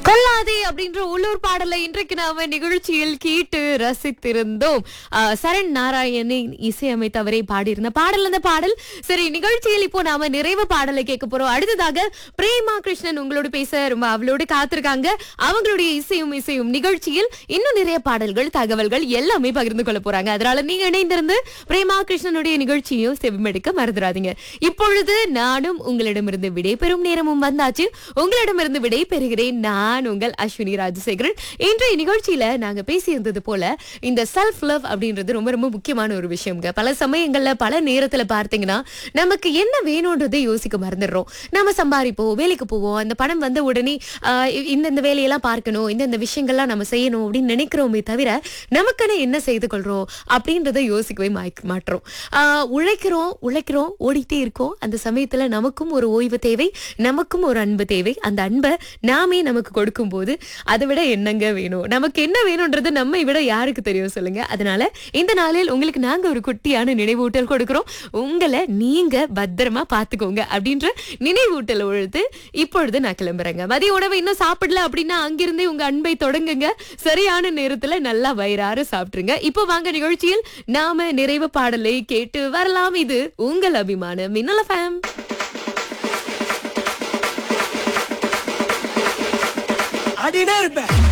கொல்லாதே அப்படின்ற உள்ளூர் பாடலை இன்றைக்கு நாம நிகழ்ச்சியில் கேட்டு ரசித்திருந்தோம் ஆஹ் சரண் நாராயணின் இசையமைத்து அவரே பாடியிருந்த பாடல் அந்த பாடல் சரி நிகழ்ச்சியில் இப்போ நாம நிறைவு பாடலை கேட்க போறோம் அடுத்ததாக பிரேமா கிருஷ்ணன் உங்களோட பேச ரொம்ப அவளோட காத்திருக்காங்க அவங்களுடைய இசையும் இசையும் நிகழ்ச்சியில் இன்னும் நிறைய பாடல்கள் தகவல்கள் எல்லாமே பகிர்ந்து கொள்ள போறாங்க அதனால நீங்க இணைந்திருந்து பிரேமா கிருஷ்ணனுடைய நிகழ்ச்சியும் செவிமெடுக்க மறந்துடாதீங்க இப்பொழுது நானும் உங்களிடமிருந்து விடைபெறும் நேரமும் வந்தாச்சு உங்களிடமிருந்து விடை பெறுகிறேன் நான் உங்கள் அஸ்வினி ராஜசேகரன் இன்றைய நிகழ்ச்சியில நாங்க பேசியிருந்தது போல இந்த செல்ஃப் லவ் அப்படின்றது ரொம்ப ரொம்ப முக்கியமான ஒரு விஷயம்ங்க பல சமயங்கள்ல பல நேரத்துல பார்த்தீங்கன்னா நமக்கு என்ன வேணும்ன்றதை யோசிக்க மறந்துடுறோம் நம்ம சம்பாதிப்போம் வேலைக்கு போவோம் அந்த பணம் வந்த உடனே ஆஹ் இந்த இந்த வேலையெல்லாம் பார்க்கணும் இந்த இந்த விஷயங்கள்லாம் நம்ம செய்யணும் அப்படின்னு நினைக்கிறோமே தவிர நமக்குன்னு என்ன செய்து கொள்றோம் அப்படின்றத யோசிக்கவே மாய்க்க- மாட்டோம் ஆஹ் உழைக்கிறோம் உழைக்கிறோம் ஓடிட்டே இருக்கோம் அந்த சமயத்துல நமக்கும் ஒரு ஓய்வு தேவை நமக்கும் ஒரு அன்பு தேவை அந்த அன்பை நாமே நமக்கு கொடுக்கும்போது அதை விட என்னங்க வேணும் நமக்கு என்ன வேணும்ன்றது நம்மை விட யாருக்கு தெரியும் சொல்லுங்க அதனால இந்த நாளில் உங்களுக்கு நாங்க ஒரு குட்டியான நினைவூட்டல் கொடுக்கிறோம் உங்களை நீங்க பத்திரமா பாத்துக்கோங்க அப்படின்ற நினைவூட்டல் உழுது இப்பொழுது நான் கிளம்புறேங்க மதிய உணவை இன்னும் சாப்பிடல அப்படின்னா அங்கிருந்தே உங்க அன்பை தொடங்குங்க சரியான நேரத்துல நல்லா வயிறார சாப்பிட்டுருங்க இப்போ வாங்க நிகழ்ச்சியில் நாம நிறைவு பாடலை கேட்டு வரலாம் இது உங்கள் அபிமான மின்னல ஃபேம் ஆடினே இருப்பேன்